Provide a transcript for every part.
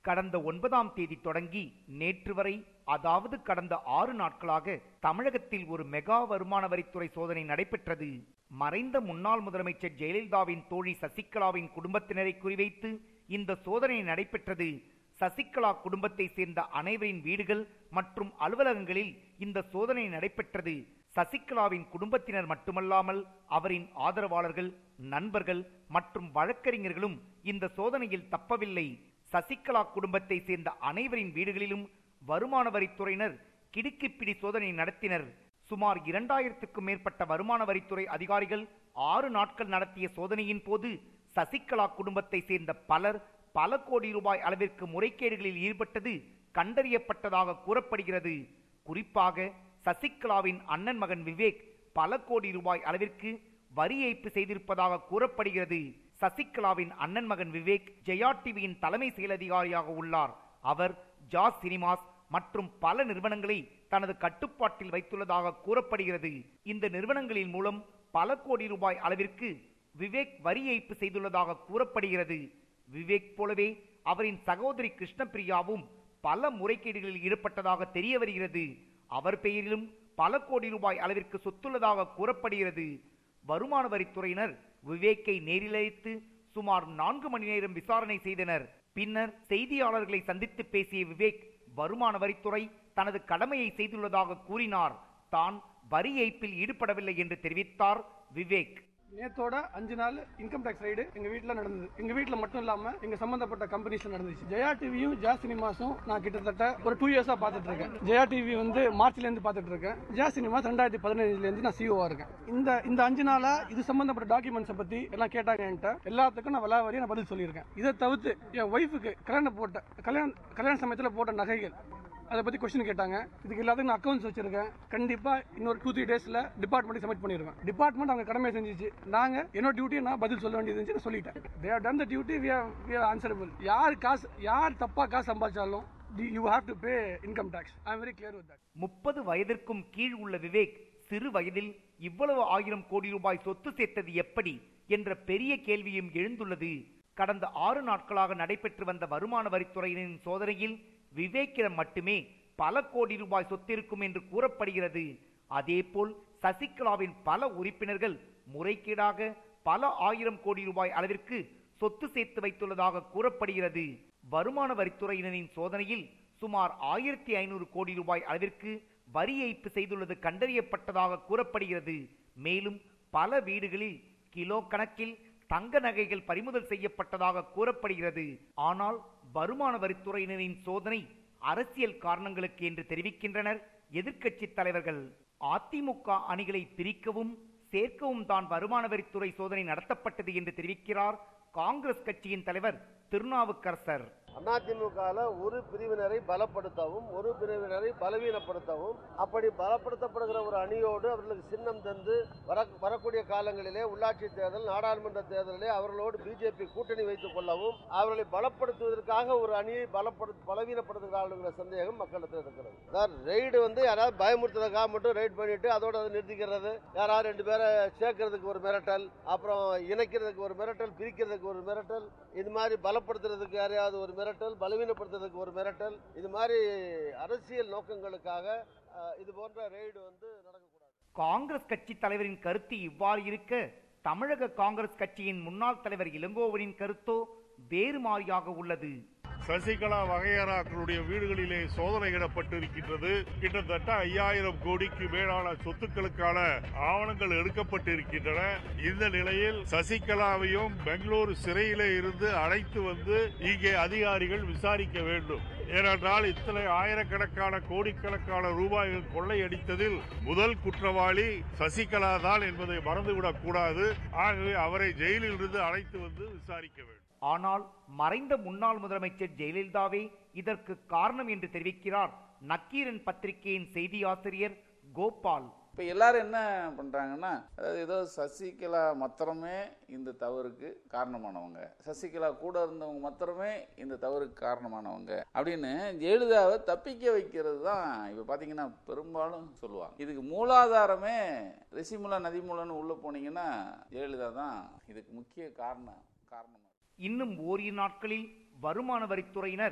கடந்த ஒன்பதாம் தேதி தொடங்கி நேற்று வரை அதாவது கடந்த ஆறு நாட்களாக தமிழகத்தில் ஒரு மெகா வருமான வரித்துறை சோதனை நடைபெற்றது மறைந்த முன்னாள் முதலமைச்சர் ஜெயலலிதாவின் தோழி சசிகலாவின் குடும்பத்தினரை குறிவைத்து இந்த சோதனை நடைபெற்றது சசிகலா குடும்பத்தை சேர்ந்த அனைவரின் வீடுகள் மற்றும் அலுவலகங்களில் இந்த சோதனை நடைபெற்றது சசிகலாவின் குடும்பத்தினர் மட்டுமல்லாமல் அவரின் ஆதரவாளர்கள் நண்பர்கள் மற்றும் வழக்கறிஞர்களும் இந்த சோதனையில் தப்பவில்லை சசிகலா குடும்பத்தை சேர்ந்த அனைவரின் வீடுகளிலும் வருமான வரித்துறையினர் கிடுக்கிப்பிடி சோதனை நடத்தினர் சுமார் இரண்டாயிரத்துக்கும் மேற்பட்ட வருமான வரித்துறை அதிகாரிகள் ஆறு நாட்கள் நடத்திய சோதனையின் போது சசிகலா குடும்பத்தை சேர்ந்த பலர் பல கோடி ரூபாய் அளவிற்கு முறைகேடுகளில் ஈடுபட்டது கண்டறியப்பட்டதாக கூறப்படுகிறது குறிப்பாக சசிகலாவின் அண்ணன் மகன் விவேக் பல கோடி ரூபாய் அளவிற்கு வரி ஏய்ப்பு செய்திருப்பதாக கூறப்படுகிறது சசிகலாவின் அண்ணன் மகன் விவேக் ஜெயா டிவியின் தலைமை செயலதிகாரியாக உள்ளார் அவர் ஜாஸ் சினிமாஸ் மற்றும் பல நிறுவனங்களை தனது கட்டுப்பாட்டில் வைத்துள்ளதாக கூறப்படுகிறது இந்த நிறுவனங்களின் மூலம் பல கோடி ரூபாய் அளவிற்கு விவேக் வரி ஏய்ப்பு செய்துள்ளதாக கூறப்படுகிறது விவேக் போலவே அவரின் சகோதரி கிருஷ்ணபிரியாவும் பல முறைகேடுகளில் ஈடுபட்டதாக தெரிய வருகிறது அவர் பெயரிலும் பல கோடி ரூபாய் அளவிற்கு சொத்துள்ளதாக கூறப்படுகிறது வருமான வரித்துறையினர் விவேக்கை நேரில் அழைத்து சுமார் நான்கு மணி நேரம் விசாரணை செய்தனர் பின்னர் செய்தியாளர்களை சந்தித்து பேசிய விவேக் வருமான வரித்துறை தனது கடமையை செய்துள்ளதாக கூறினார் தான் வரி ஏய்ப்பில் ஈடுபடவில்லை என்று தெரிவித்தார் விவேக் நேத்தோட அஞ்சு நாள் இன்கம் டேக்ஸ் ரைடு எங்க வீட்ல நடந்தது எங்க வீட்ல மட்டும் இல்லாம எங்க சம்பந்தப்பட்ட கம்பெனிஸ்ல நடந்துச்சு ஜெயா டிவியும் ஜா சினிமாஸும் நான் கிட்டத்தட்ட ஒரு டூ இயர்ஸா பார்த்துட்டு இருக்கேன் ஜெயா டிவி வந்து மார்ச்ல இருந்து பார்த்துட்டு இருக்கேன் ஜெயா சினிமாஸ் ரெண்டாயிரத்தி பதினஞ்சுல இருந்து நான் சிஓவா இருக்கேன் இந்த இந்த அஞ்சு நாளா இது சம்பந்தப்பட்ட டாக்குமெண்ட்ஸை பத்தி எல்லாம் கேட்டாங்க என்கிட்ட எல்லாத்துக்கும் நான் விலாவரியா நான் பதில் சொல்லியிருக்கேன் இதை தவிர்த்து என் ஒய்ஃபுக்கு கல்யாணம் போட்ட கல்யாண கல்யாண சமயத்துல போட்ட நகைகள் அதை பத்தி கொஸ்டின் கேட்டாங்க இதுக்கு எல்லாத்துக்கும் நான் அக்கௌண்ட்ஸ் வச்சிருக்கேன் கண்டிப்பா இன்னொரு டூ த்ரீ டேஸ்ல டிபார்ட்மெண்ட் சப்மிட் பண்ணிருவேன் டிபார்ட்மெண்ட் அவங்க கடமை செஞ்சுச்சு நாங்க என்னோட டியூட்டியை நான் பதில் சொல்ல வேண்டியது இருந்துச்சு நான் சொல்லிட்டேன் they have done the duty we we are answerable யார் காசு யார் தப்பா காசு சம்பாதிச்சாலும் you have to pay income tax I am very clear with that முப்பது வயதிற்கும் கீழ் உள்ள விவேக் சிறு வயதில் இவ்வளவு ஆயிரம் கோடி ரூபாய் சொத்து சேர்த்தது எப்படி என்ற பெரிய கேள்வியும் எழுந்துள்ளது கடந்த ஆறு நாட்களாக நடைபெற்று வந்த வருமான வரித்துறையினரின் சோதனையில் விவேக்கிடம் மட்டுமே பல கோடி ரூபாய் சொத்து இருக்கும் என்று கூறப்படுகிறது அதேபோல் சசிகலாவின் பல உறுப்பினர்கள் முறைகேடாக பல ஆயிரம் கோடி ரூபாய் அளவிற்கு சொத்து சேர்த்து வைத்துள்ளதாக கூறப்படுகிறது வருமான வரித்துறையினரின் சோதனையில் சுமார் ஆயிரத்தி ஐநூறு கோடி ரூபாய் அளவிற்கு வரி ஏய்ப்பு செய்துள்ளது கண்டறியப்பட்டதாக கூறப்படுகிறது மேலும் பல வீடுகளில் கிலோ கணக்கில் தங்க நகைகள் பறிமுதல் செய்யப்பட்டதாக கூறப்படுகிறது ஆனால் வருமான வரித்துறையினரின் சோதனை அரசியல் காரணங்களுக்கு என்று தெரிவிக்கின்றனர் எதிர்க்கட்சி தலைவர்கள் அதிமுக அணிகளை பிரிக்கவும் சேர்க்கவும் தான் வருமான வரித்துறை சோதனை நடத்தப்பட்டது என்று தெரிவிக்கிறார் காங்கிரஸ் கட்சியின் தலைவர் திருநாவுக்கரசர் அதிமுகவில் ஒரு பிரிவினரை பலப்படுத்தவும் ஒரு பிரிவினரை பலவீனப்படுத்தவும் அப்படி பலப்படுத்தப்படுகிற ஒரு அணியோடு அவர்களுக்கு சின்னம் தந்து வர வரக்கூடிய காலங்களிலே உள்ளாட்சி தேர்தல் நாடாளுமன்ற தேர்தலிலே அவர்களோடு பிஜேபி கூட்டணி வைத்துக் கொள்ளவும் அவர்களை பலப்படுத்துவதற்காக ஒரு அணியை பலப்படு பலவீனப்படுத்துகிறார்கள் சந்தேகம் மக்களிடத்தில் இருக்கிறது சார் ரெய்டு வந்து யாராவது பயமுறுத்துறதுக்காக மட்டும் ரைட் பண்ணிட்டு அதோட அதை நிறுத்திக்கிறது யாராவது ரெண்டு பேரை சேர்க்கறதுக்கு ஒரு மிரட்டல் அப்புறம் இணைக்கிறதுக்கு ஒரு மிரட்டல் பிரிக்கிறதுக்கு ஒரு மிரட்டல் இது மாதிரி பலப்படுத்துறதுக்கு யாரையாவது ஒரு மிரட்டல் பலவீனப்படுத்துறதுக்கு ஒரு மிரட்டல் இது மாதிரி அரசியல் நோக்கங்களுக்காக அஹ், இது போன்ற ரெய்டு வந்து நடக்கக்கூடாது காங்கிரஸ் கட்சி தலைவரின் கருத்து இவ்வாறு இருக்க தமிழக காங்கிரஸ் கட்சியின் முன்னாள் தலைவர் இளங்கோவனின் கருத்தோ வேறு மாறியாக உள்ளது சசிகலா வகையறாக்களுடைய வீடுகளிலே சோதனையிடப்பட்டிருக்கின்றது கிட்டத்தட்ட ஐயாயிரம் கோடிக்கு மேலான சொத்துக்களுக்கான ஆவணங்கள் எடுக்கப்பட்டிருக்கின்றன இந்த நிலையில் சசிகலாவையும் பெங்களூரு சிறையிலே இருந்து அழைத்து வந்து இங்கே அதிகாரிகள் விசாரிக்க வேண்டும் ஏனென்றால் இத்தனை ஆயிரக்கணக்கான கோடிக்கணக்கான ரூபாய்கள் கொள்ளையடித்ததில் முதல் குற்றவாளி சசிகலா தான் என்பதை மறந்துவிடக் கூடாது ஆகவே அவரை ஜெயிலில் இருந்து அழைத்து வந்து விசாரிக்க வேண்டும் ஆனால் மறைந்த முன்னாள் முதலமைச்சர் ஜெயலலிதாவே இதற்கு காரணம் என்று தெரிவிக்கிறார் நக்கீரன் பத்திரிகையின் செய்தி ஆசிரியர் கோபால் இப்போ எல்லாரும் என்ன பண்ணுறாங்கன்னா அதாவது ஏதோ சசிகலா மாத்திரமே இந்த தவறுக்கு காரணமானவங்க சசிகலா கூட இருந்தவங்க மாத்திரமே இந்த தவறுக்கு காரணமானவங்க அப்படின்னு ஜெயலலிதாவை தப்பிக்க வைக்கிறது தான் இப்போ பார்த்தீங்கன்னா பெரும்பாலும் சொல்லுவாங்க இதுக்கு மூலாதாரமே ரிஷிமுலா நதிமுலன்னு உள்ளே போனீங்கன்னா ஜெயலலிதா தான் இதுக்கு முக்கிய காரணம் காரணம் இன்னும் ஓரிரு நாட்களில் வருமான வரித்துறையினர்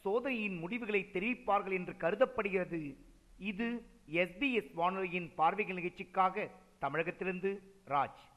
சோதனையின் முடிவுகளை தெரிவிப்பார்கள் என்று கருதப்படுகிறது இது எஸ்பிஎஸ் வானொலியின் பார்வைகள் நிகழ்ச்சிக்காக தமிழகத்திலிருந்து ராஜ்